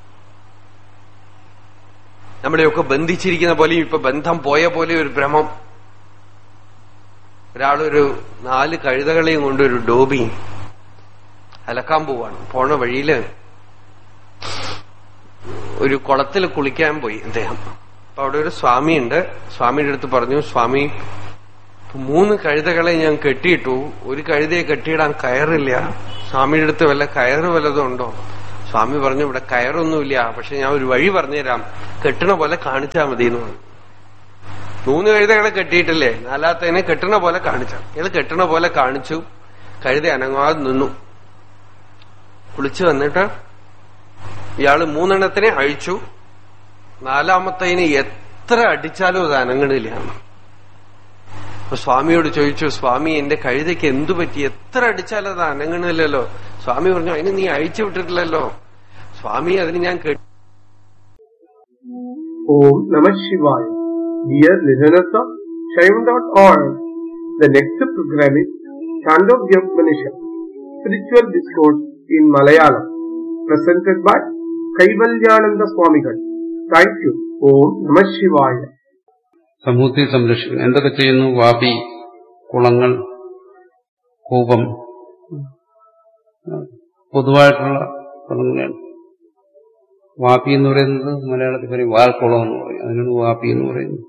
Speaker 1: നമ്മളെയൊക്കെ ബന്ധിച്ചിരിക്കുന്ന പോലെയും ഇപ്പൊ ബന്ധം പോയ പോലെ ഒരു ഭ്രമം ഒരാളൊരു നാല് കഴുതകളെയും കൊണ്ട് ഒരു ഡോബി അലക്കാൻ പോവാണ് പോണ വഴിയില് ഒരു കുളത്തിൽ കുളിക്കാൻ പോയി അദ്ദേഹം അപ്പൊ അവിടെ ഒരു സ്വാമിയുണ്ട് സ്വാമിയുടെ അടുത്ത് പറഞ്ഞു സ്വാമി മൂന്ന് കഴുതകളെ ഞാൻ കെട്ടിയിട്ടു ഒരു കഴുതയെ കെട്ടിയിടാൻ കയറില്ല സ്വാമിയുടെ അടുത്ത് വല്ല കയറ് വല്ലതും ഉണ്ടോ സ്വാമി പറഞ്ഞു ഇവിടെ കയറൊന്നുമില്ല പക്ഷെ ഞാൻ ഒരു വഴി പറഞ്ഞുതരാം കെട്ടണ പോലെ കാണിച്ചാൽ മതി എന്ന് പറഞ്ഞു മൂന്ന് കഴുതകളെ കെട്ടിയിട്ടില്ലേ നാലാത്തതിനെ കെട്ടണ പോലെ കാണിച്ചു ഇയാൾ കെട്ടണ പോലെ കാണിച്ചു കഴുത അനങ്ങാതെ നിന്നു കുളിച്ചു വന്നിട്ട് ഇയാള് മൂന്നെണ്ണത്തിനെ അഴിച്ചു നാലാമത്തതിന് എത്ര അടിച്ചാലും അത് അനങ്ങണില്ല അപ്പൊ സ്വാമിയോട് ചോദിച്ചു സ്വാമി എന്റെ കഴുതയ്ക്ക് എന്തു പറ്റി എത്ര അടിച്ചാലും അത് അനങ്ങണില്ലല്ലോ സ്വാമി പറഞ്ഞു അതിന് നീ അഴിച്ചു വിട്ടിട്ടില്ലല്ലോ സ്വാമി അതിന് ഞാൻ കേട്ടു
Speaker 2: Om Namah Shivaya. Dear listeners of Shaivan.org, the next program is Chandogya Upanishad, Spiritual Discourse in Malayalam, presented by Kaivalyananda Swamigal. Thank you. Om Namah Shivaya.
Speaker 3: സമൂഹത്തെ സംരക്ഷിക്കണം എന്തൊക്കെ ചെയ്യുന്നു വാപി കുളങ്ങൾ കൂപം പൊതുവായിട്ടുള്ള കുളങ്ങളാണ് വാപ്പി എന്ന് പറയുന്നത് മലയാളത്തിൽ പറയും വാൽക്കുളം എന്ന് പറയും അതിനാണ് വാപ്പി എന്ന് പറയുന്നത്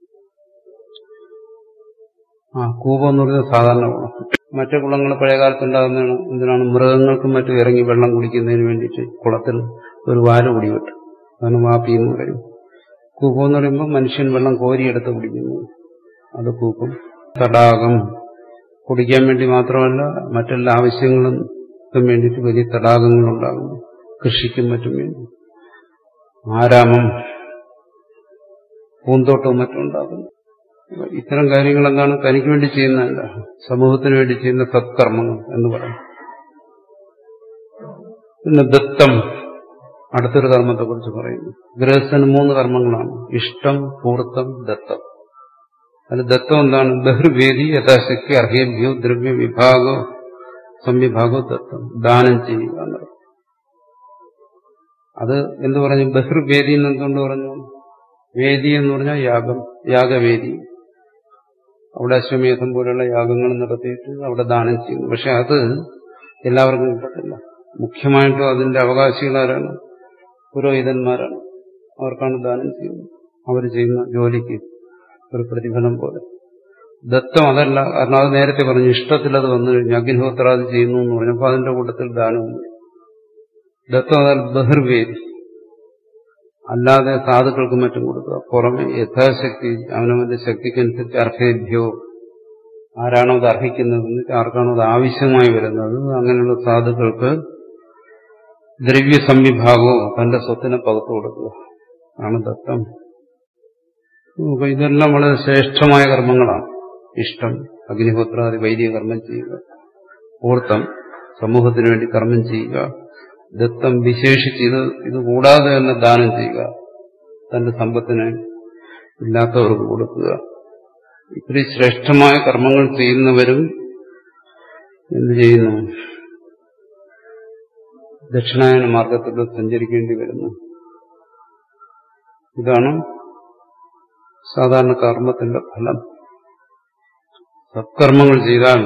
Speaker 3: ആ കൂപം എന്ന് പറയുന്നത് സാധാരണ കുളം മറ്റു കുളങ്ങൾ പഴയകാലത്ത് ഉണ്ടാകുന്നതാണ് എന്തിനാണ് മൃഗങ്ങൾക്കും മറ്റും ഇറങ്ങി വെള്ളം കുടിക്കുന്നതിന് വേണ്ടിയിട്ട് കുളത്തിൽ ഒരു വാല് കുടിവിട്ട് അതാണ് വാപ്പി എന്ന് പറയും കൂപം എന്ന് പറയുമ്പോൾ മനുഷ്യൻ വെള്ളം കോരിയെടുത്ത് കുടിക്കുന്നു അത് കൂപ്പും തടാകം കുടിക്കാൻ വേണ്ടി മാത്രമല്ല മറ്റെല്ലാ ആവശ്യങ്ങൾക്കും വേണ്ടിയിട്ട് വലിയ തടാകങ്ങളുണ്ടാകുന്നു കൃഷിക്കും മറ്റും വേണ്ടി ആരാമം പൂന്തോട്ടവും മറ്റും ഉണ്ടാകുന്നു ഇത്തരം കാര്യങ്ങൾ എന്താണ് തനിക്ക് വേണ്ടി ചെയ്യുന്നതല്ല സമൂഹത്തിന് വേണ്ടി ചെയ്യുന്ന സത്കർമ്മങ്ങൾ എന്ന് പറയും പിന്നെ ദത്തം അടുത്തൊരു കർമ്മത്തെ കുറിച്ച് പറയുന്നു ഗൃഹസ്ഥന് മൂന്ന് കർമ്മങ്ങളാണ് ഇഷ്ടം പൂർത്തം ദത്തം അതിൽ ദത്തം എന്താണ് ബഹിർവേദി യഥാശക്തി അർഹേഭ്യോ ദ്രവ്യ വിഭാഗോ സംവിഭാഗോ ദത്തം ദാനം ചെയ്യുക എന്നത് അത് എന്ത് പറഞ്ഞു ബഹിർവേദി എന്ന് എന്തുകൊണ്ട് പറഞ്ഞു വേദി എന്ന് പറഞ്ഞാൽ യാഗം യാഗവേദി അവിടെ അശ്വമേധം പോലുള്ള യാഗങ്ങൾ നടത്തിയിട്ട് അവിടെ ദാനം ചെയ്യുന്നു പക്ഷെ അത് എല്ലാവർക്കും കിട്ടത്തില്ല മുഖ്യമായിട്ടും അതിന്റെ അവകാശികളാരാണ് പുരോഹിതന്മാരാണ് അവർക്കാണ് ദാനം ചെയ്യുന്നത് അവർ ചെയ്യുന്ന ജോലിക്ക് ഒരു പ്രതിഫലം പോലെ ദത്തം അതല്ല കാരണം അത് നേരത്തെ പറഞ്ഞു ഇഷ്ടത്തിൽ അത് വന്നു കഴിഞ്ഞു അഗ്നിഹോത്രാദി ചെയ്യുന്നു എന്ന് പറഞ്ഞപ്പോൾ അതിന്റെ കൂട്ടത്തിൽ ദാനവും ദത്തം അതല്ല ബഹിർവേദി അല്ലാതെ സാധുക്കൾക്ക് മറ്റും കൊടുക്കുക പുറമെ യഥാശക്തി അവനവന്റെ ശക്തിക്കനുസരിച്ച് അർഹേഭ്യോ ആരാണോ അത് അർഹിക്കുന്നത് ആർക്കാണോ അത് ആവശ്യമായി വരുന്നത് അങ്ങനെയുള്ള സാധുക്കൾക്ക് ദ്രവ്യ സംവിഭാഗവും തന്റെ സ്വത്തിനെ പകർത്തു കൊടുക്കുക ആണ് ദത്തം അപ്പൊ ഇതെല്ലാം വളരെ ശ്രേഷ്ഠമായ കർമ്മങ്ങളാണ് ഇഷ്ടം അഗ്നിഹോത്രാദി വൈദിക കർമ്മം ചെയ്യുക പൂർത്തം സമൂഹത്തിന് വേണ്ടി കർമ്മം ചെയ്യുക ദത്തം വിശേഷിച്ച് ഇത് ഇത് കൂടാതെ തന്നെ ദാനം ചെയ്യുക തന്റെ സമ്പത്തിന് ഇല്ലാത്തവർക്ക് കൊടുക്കുക ഇത്രയും ശ്രേഷ്ഠമായ കർമ്മങ്ങൾ ചെയ്യുന്നവരും എന്ത് ചെയ്യുന്നു ദക്ഷിണായന മാർഗത്തിൽ സഞ്ചരിക്കേണ്ടി വരുന്നു ഇതാണ് സാധാരണ കർമ്മത്തിന്റെ ഫലം സത്കർമ്മങ്ങൾ ചെയ്താൽ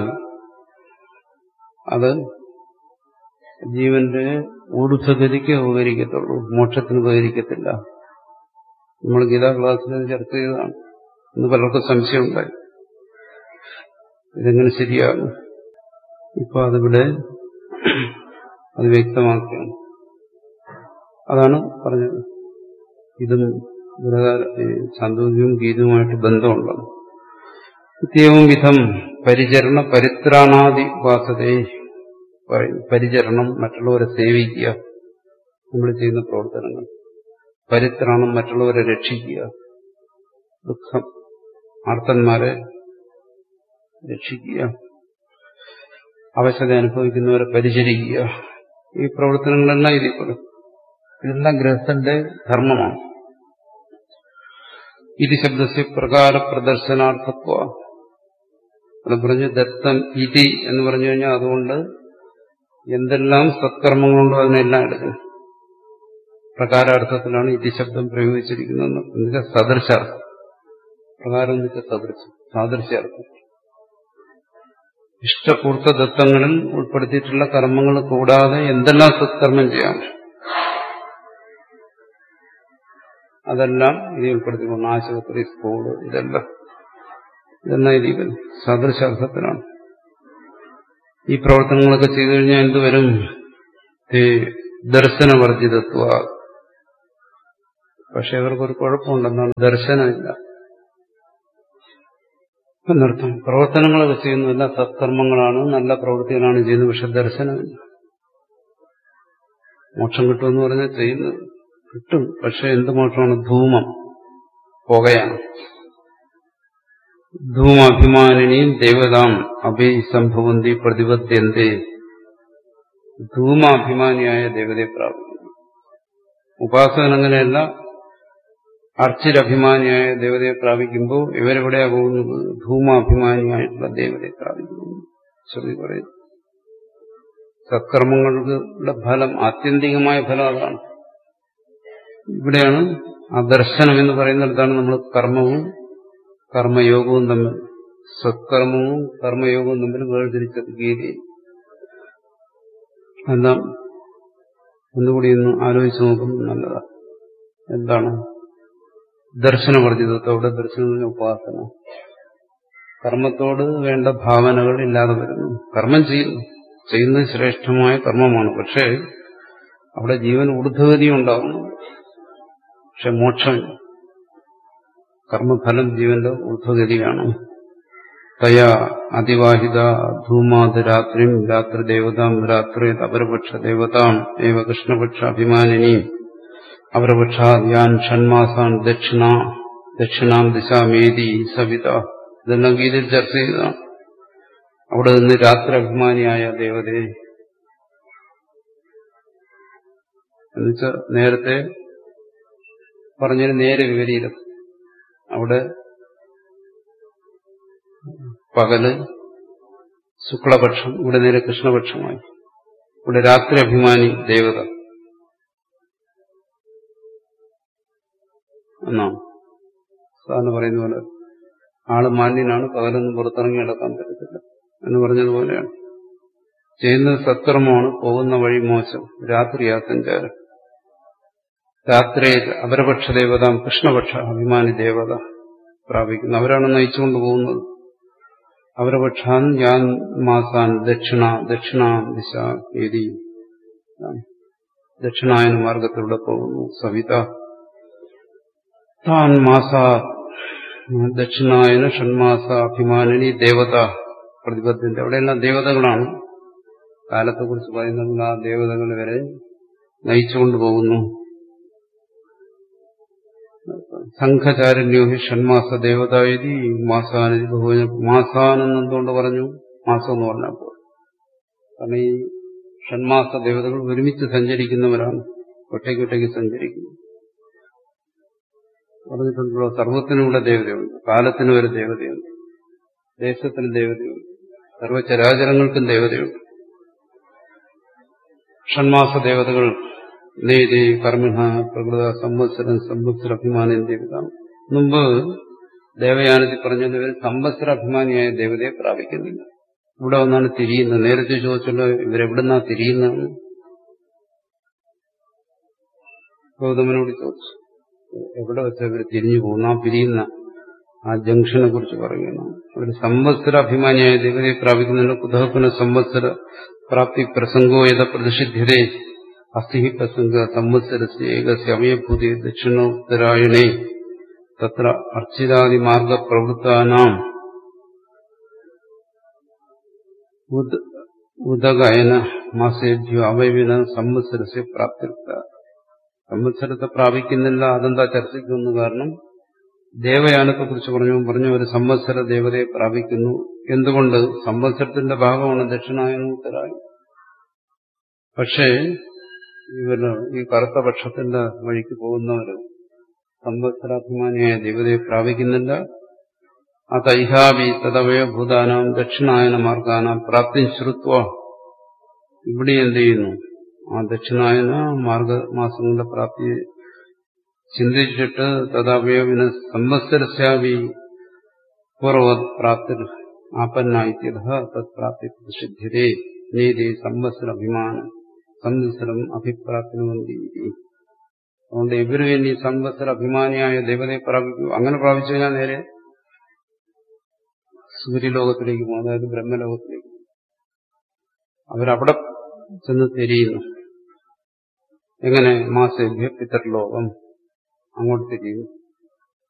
Speaker 3: അത് ജീവന്റെ ഊർധ്വഗതിക്ക് ഉപകരിക്കത്തുള്ളൂ മോക്ഷത്തിന് ഉപകരിക്കത്തില്ല നമ്മൾ ഗീതാ ക്ലാസ്സിൽ ചർച്ച ചെയ്തതാണ് ഇന്ന് പലർക്കും സംശയമുണ്ടായി ഇതെങ്ങനെ ശരിയാകും ഇപ്പൊ അതിവിടെ അത് വ്യക്തമാക്കുകയാണ് അതാണ് പറഞ്ഞത് ഇതും ചാന്തോദ്യവും ഗീതവുമായിട്ട് ബന്ധമുള്ളത് നിത്യവും വിധം പരിചരണ പരിത്രാണാദി ഉപാസതയെ പരിചരണം മറ്റുള്ളവരെ സേവിക്കുക നമ്മൾ ചെയ്യുന്ന പ്രവർത്തനങ്ങൾ പരിത്രാണം മറ്റുള്ളവരെ രക്ഷിക്കുക ദുഃഖം ആർത്തന്മാരെ രക്ഷിക്കുക അവശത അനുഭവിക്കുന്നവരെ പരിചരിക്കുക ഈ പ്രവർത്തനങ്ങളെല്ലാം ഇതിൽ പെടും ഇതെല്ലാം ഗൃഹസ്ഥന്റെ ധർമ്മമാണ് ഇതി ശബ്ദസ്യ പ്രകാര പ്രദർശനാർത്ഥത്വ അത് പറഞ്ഞു ദത്തം ഇതി എന്ന് പറഞ്ഞു കഴിഞ്ഞാൽ അതുകൊണ്ട് എന്തെല്ലാം സത്കർമ്മങ്ങളുണ്ടോ അതിനെല്ലാം എടുക്കും പ്രകാരാർത്ഥത്തിലാണ് ഇതി ശബ്ദം പ്രയോഗിച്ചിരിക്കുന്നത് എന്നുവെച്ചാൽ സദൃശാർത്ഥം പ്രകാരം എന്ന് വെച്ചാൽ സദൃശം സാദൃശ്യാർത്ഥം ഇഷ്ടപൂർത്ത ദത്തങ്ങളിൽ ഉൾപ്പെടുത്തിയിട്ടുള്ള കർമ്മങ്ങൾ കൂടാതെ എന്തെല്ലാം സത്കർമ്മം ചെയ്യാം അതെല്ലാം ഇതിൽ ഉൾപ്പെടുത്തിക്കൊണ്ട് ആശുപത്രി സ്കൂള് ഇതെല്ലാം ഇതെന്നായിരിക്കും സദൃശാർത്ഥത്തിലാണ് ഈ പ്രവർത്തനങ്ങളൊക്കെ ചെയ്തു കഴിഞ്ഞാൽ എന്ത് വരും ദർശനവർജിതത്വ പക്ഷെ ഇവർക്കൊരു കുഴപ്പമുണ്ടെന്നാണ് ദർശനമില്ല എന്നർത്ഥം പ്രവർത്തനങ്ങളൊക്കെ ചെയ്യുന്നതല്ല സത്കർമ്മങ്ങളാണ് നല്ല പ്രവൃത്തികളാണ് ചെയ്യുന്നത് പക്ഷെ ദർശനമില്ല മോക്ഷം കിട്ടുമെന്ന് പറഞ്ഞാൽ ചെയ്യുന്നത് കിട്ടും പക്ഷെ എന്ത് മോക്ഷമാണ് ധൂമം പുകയാണ് ധൂമാഭിമാനിനിയും ദേവതാം അഭിസംഭവന്തി പ്രതിപദ്യന്തേ ധൂമാഭിമാനിയായ ദേവതയെ പ്രാപിക്കുന്നു ഉപാസകൻ അങ്ങനെയല്ല അർച്ചിരഭിമാനിയായ ദേവതയെ പ്രാപിക്കുമ്പോൾ ഇവരെവിടെയാ പോകുന്നത് ധൂമാഭിമാനിയായിട്ടുള്ള ദേവതയെ പ്രാപിക്കുന്നു ശ്രുതി പറയുന്നു സത്കർമ്മങ്ങളുടെ ഫലം ആത്യന്തികമായ ഫലം അതാണ് ഇവിടെയാണ് ആ ദർശനം എന്ന് പറയുന്നിടത്താണ് നമ്മൾ കർമ്മവും കർമ്മയോഗവും തമ്മിൽ സത്കർമ്മവും കർമ്മയോഗവും തമ്മിൽ വേർതിരിച്ചത് ഗീതയിൽ എല്ലാം ഒന്നുകൂടി ഒന്ന് ആലോചിച്ച് നോക്കുന്നത് നല്ലതാണ് എന്താണ് ദർശനവർജിതത്തോടെ ദർശനം ഉപാസന കർമ്മത്തോട് വേണ്ട ഭാവനകൾ ഇല്ലാതെ വരുന്നു കർമ്മം ചെയ്യുന്നു ചെയ്യുന്നത് ശ്രേഷ്ഠമായ കർമ്മമാണ് പക്ഷേ അവിടെ ജീവൻ ഊർധ്വഗതി ഉണ്ടാകുന്നു പക്ഷെ മോക്ഷം കർമ്മഫലം ജീവന്റെ ഊർധ്വഗതിയാണ് തയാ അതിവാഹിത ധൂമാത് രാത്രിം രാത്രിദേവതാം രാത്രി അപരപക്ഷ ദേവതാം ഏവ കൃഷ്ണപക്ഷ അഭിമാനിനി അപരപക്ഷാത് യാൻ ഷൺമാസാൻ ദക്ഷിണ ദക്ഷിണാം ദിശാമേതി സവിത ഇതെല്ലാം ഗീതയിൽ ചർച്ച ചെയ്തതാണ് അവിടെ നിന്ന് രാത്രി അഭിമാനിയായ ദേവതയെ എന്നുവെച്ചാൽ നേരത്തെ പറഞ്ഞതിന് നേരെ വിപരീതം അവിടെ പകല് ശുക്ലപക്ഷം ഇവിടെ നേരെ കൃഷ്ണപക്ഷമായി ഇവിടെ രാത്രി അഭിമാനി ദേവത എന്നാണ് സാറിന് പറയുന്ന പോലെ ആള് മാന്യനാണ് പകലൊന്നും പുറത്തിറങ്ങി നടക്കാൻ പറ്റത്തില്ല എന്ന് പറഞ്ഞതുപോലെയാണ് ചെയ്യുന്നത് സത്കർമ്മമാണ് പോകുന്ന വഴി മോശം രാത്രിയാ സഞ്ചാരം രാത്രി അപരപക്ഷ ദേവത കൃഷ്ണപക്ഷ അഭിമാനി ദേവത പ്രാപിക്കുന്നു അവരാണ് നയിച്ചുകൊണ്ട് പോകുന്നത് അപരപക്ഷാൻ ഞാൻ മാസാൻ ദക്ഷിണ ദക്ഷിണ ദിശ രീതി ദക്ഷിണായന മാർഗത്തിലൂടെ പോകുന്നു സവിത താൻ മാസ ദക്ഷിണായന ഷൺമാസ അഭിമാനിനി ദേവത പ്രതിബദ്ധന്റെ അവിടെയെല്ലാം ദേവതകളാണ് കാലത്തെക്കുറിച്ച് പറയുന്നത് ആ ദേവതകൾ വരെ നയിച്ചുകൊണ്ട് പോകുന്നു സംഘചാരണ്യോഹി ഷൺമാസ ദേവതായതി മാസാനതി ബഹുവന മാസാനെന്ന് എന്തുകൊണ്ട് പറഞ്ഞു മാസം എന്ന് പറഞ്ഞപ്പോൾ കാരണം ഈ ഷൺമാസ ദേവതകൾ ഒരുമിച്ച് സഞ്ചരിക്കുന്നവരാണ് ഒറ്റയ്ക്ക് ഒറ്റയ്ക്ക് സഞ്ചരിക്കുന്നു പറഞ്ഞിട്ടുണ്ടല്ലോ സർവത്തിനുള്ള ദേവതയുണ്ട് കാലത്തിന് ഒരു ദേവതയുണ്ട് ദേശത്തിന് ദേവതയുണ്ട് സർവചരാചരങ്ങൾക്കും ദേവതയുണ്ട് ഷൺമാസ ദേവതകൾ നേരി കർമ്മിണ പ്രകൃത സംവത്സരം സംവത്സര അഭിമാനം ദേവത മുമ്പ് ദേവയാനത്തിൽ പറഞ്ഞത് ഇവർ സംവത്സര അഭിമാനിയായ ദേവതയെ പ്രാപിക്കുന്നില്ല ഇവിടെ വന്നാണ് തിരിയുന്നത് നേരത്തെ ചോദിച്ചല്ലോ ഇവരെവിടുന്നാ തിരിയുന്നത് ഗൗതമനോട് ചോദിച്ചു എവിടെ വെച്ചാൽ ഇവർ തിരിഞ്ഞു പോകുന്ന ആ പിരിയുന്ന ആ ജംഗ്ഷനെ കുറിച്ച് പറയുന്നു അവർ സംവത്സര അഭിമാനിയായ ദേവതയെ പ്രാപിക്കുന്നുണ്ട് കുതഹപ്പന സംവത്സര പ്രാപ്തി പ്രസംഗോ യഥ പ്രതിഷിധ്യതേ അസ്ഥി പ്രസംഗ സംവത്സരസ്യ ഏകസ്യ അമയഭൂതി ദക്ഷിണോത്തരായണേ തത്ര അർച്ചിതാദി മാർഗ പ്രവൃത്താനാം ഉദഗയന മാസേഭ്യോ അവയവിന സംവത്സരസ്യ പ്രാപ്തിർത്ത സംവത്സരത്തെ പ്രാപിക്കുന്നില്ല അതെന്താ ചർച്ചയ്ക്കൊന്നു കാരണം ദേവയാനത്തെ കുറിച്ച് പറഞ്ഞു പറഞ്ഞു ഒരു സംവത്സര ദേവതയെ പ്രാപിക്കുന്നു എന്തുകൊണ്ട് സംവത്സരത്തിന്റെ ഭാഗമാണ് ദക്ഷിണായനം ഉത്തരായനം പക്ഷേ ഇവര് ഈ കറുത്ത പക്ഷത്തിന്റെ വഴിക്ക് പോകുന്നവര് സംവത്സരാഭിമാനിയായ ദേവതയെ പ്രാപിക്കുന്നില്ല അതൈഹാവി തദവയഭൂതാനാം ദക്ഷിണായന മാർഗാനാം പ്രാപ്തി ശ്രുത്വ ഇവിടെ എന്ത് ചെയ്യുന്നു ആ ദക്ഷിണായന മാർഗമാസങ്ങളുടെ പ്രാപ്തി ചിന്തിച്ചിട്ട് തദവയവിന് സംവത്സരസ്യാവി പൂർവത് പ്രാപ്തി ആപന്നായിത്യത തത്പ്രാപ്തി പ്രസിദ്ധ്യതേ നീതി സംവത്സര അഭിമാനം സംവത്സരം അഭിപ്രാപ്തിനുവന്തി അതുകൊണ്ട് ഇവര് ഇനി സംവത്സര അഭിമാനിയായ ദേവതയെ പ്രാപിക്കൂ അങ്ങനെ പ്രാപിച്ചു കഴിഞ്ഞാൽ നേരെ സൂര്യലോകത്തിലേക്ക് പോകും അതായത് ബ്രഹ്മലോകത്തിലേക്ക് പോകും അവരവിടെ ചെന്ന് തിരിയുന്നു എങ്ങനെ മാസേഭ്യ പിതർലോകം അങ്ങോട്ട് തിരിയുന്നു